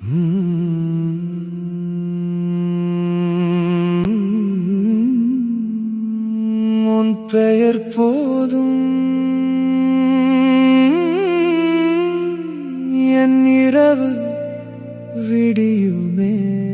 உன் பெயர் போதும் என் இரவு விடியுமே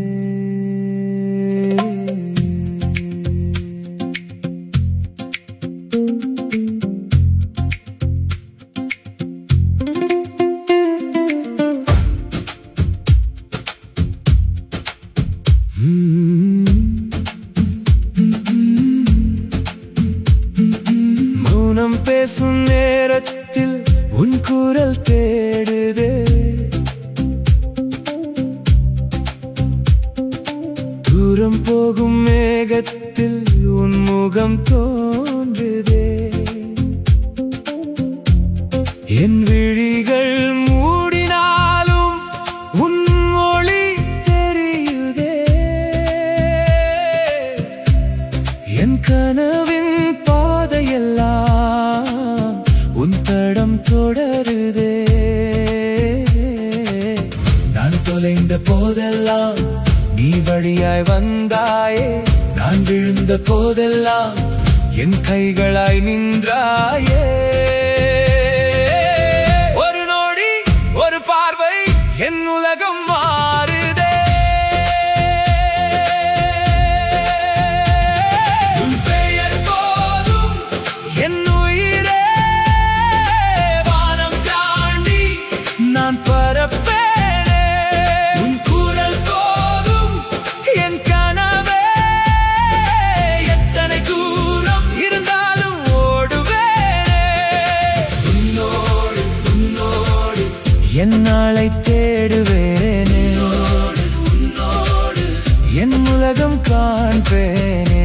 மௌனம் பேசும் நேரத்தில் உன் குரல் தேடுதே தூரம் போகும் மேகத்தில் உன் முகம் தோன்றுதே என் விழிகள் மூடினாலும் உன் ஒளி தெரியுதே என் கனவின் பாதையெல்லாம் உன் தடம் தொடருதே நான் தொலைந்த போதெல்லாம் நீ வழியாய் வந்தாயே நான் விழுந்த போதெல்லாம் என் கைகளாய் நின்றாயே ஒரு நொடி ஒரு பார்வை என் உலகம் மாறுதே உன் பெயர் போதும் என் உயிரே வானம் தாண்டி நான் பரப்பேனே உன் குரல் போதும் என் கனவே எத்தனை தூரம் இருந்தாலும் ஓடுவேனே உன்னோடு உன்னோடு என் நாளை தேடுவேனே என் உலகம் காண்பேனே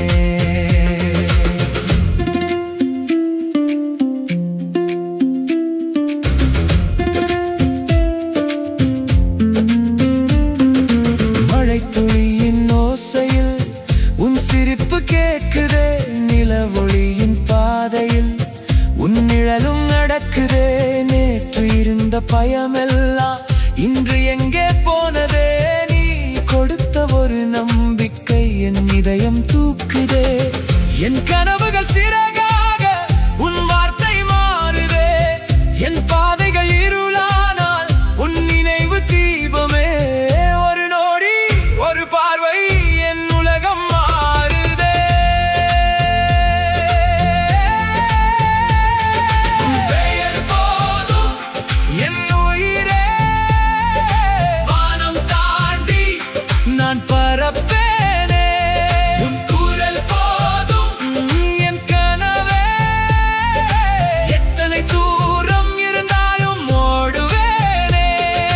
மழை துளியின் ஓசையில் உன் சிரிப்பு கேட்குதே நிலவொளியின் பாதையில் உன் நிழலும் நடக்குதே நேற்று இருந்த பயமெல்லாம் இன்று எங்கே போனதே நீ கொடுத்த ஒரு நம்பிக்கை என் இதயம் தூக்குதே என் கனவுகள் சிறகாக உன் வார்த்தை மாறுதே என் பாதைகள் இருளானால் உன் நினைவு தீபமே ஒரு நொடி ஒரு பார்வை என் உலகம் மாறுதே உன் பெயர் போதும் என் உயிரே வானம் தாண்டி நான் பரப்பேனே உன் குரல் போதும் என் கனவே எத்தனை தூரம் இருந்தாலும் ஓடுவேனே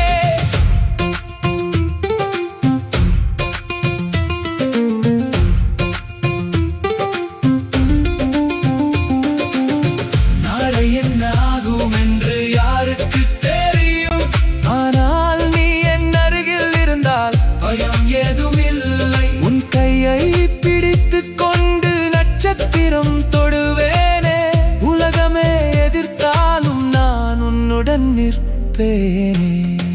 நாளை என்ன ஆகும் என்று யாருக்கு தெரியும் ஆனால் நீ என் அருகில் இருந்தால் பயம் ஏதும் இல்லை உன் கையை பிடித்துக் கொண்டு நட்சத்திரம் தொடுவேனே உலகமே எதிர்த்தாலும் நான் உன்னுடன் நிற்பேனே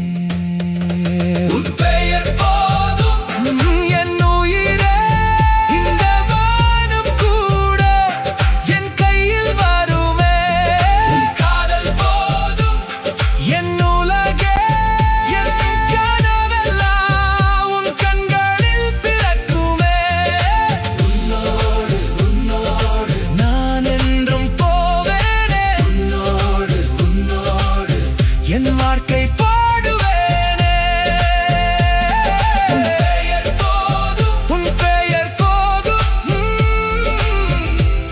உன் பெயர் போதும் என் உயிரே இந்த வானம் கூட என் கையில் வருமே உன் காதல் போதும் என் உலகே என் கனவெல்லாம் உன் கண்களில் பிறக்குமே உன்னோடு உன்னோடு நான் என்றும் போவேனே உன்னோடு உன்னோடு என் வாழ்க்கை பாடுவேனே உன் பெயர் போதும் உன் பெயர் போதும் உம்.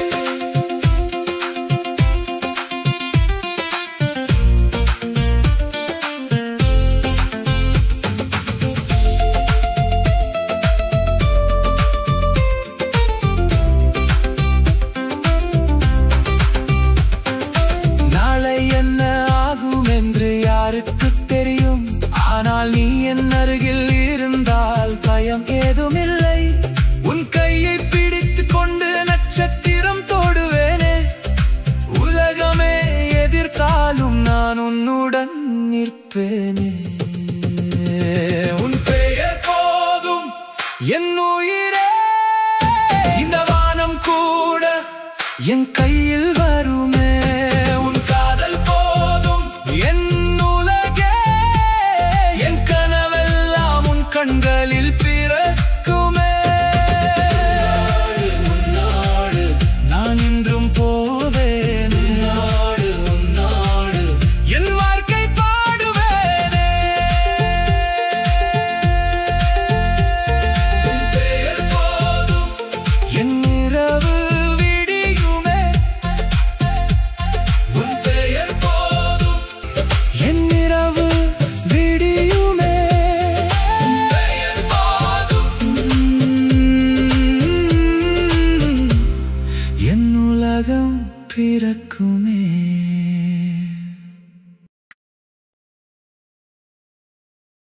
நாளை என்ன ஆகும் என்று யாருக்கு தெரியும் ஆனால் நீ என் அருகில் இருந்தால் பயம் ஏதுமில்லை உன் கையை பிடித்துக் கொண்டு நட்சத்திரம் தொடுவேனே உலகமே எதிர்த்தாலும் நான் உன்னுடன் நிற்பேனே என் உயிரே இந்த வானம் கூட என் கையில் வருமே உன் காதல் போதும் என் உலகே என் கனவெல்லாம் உன் கண்களில்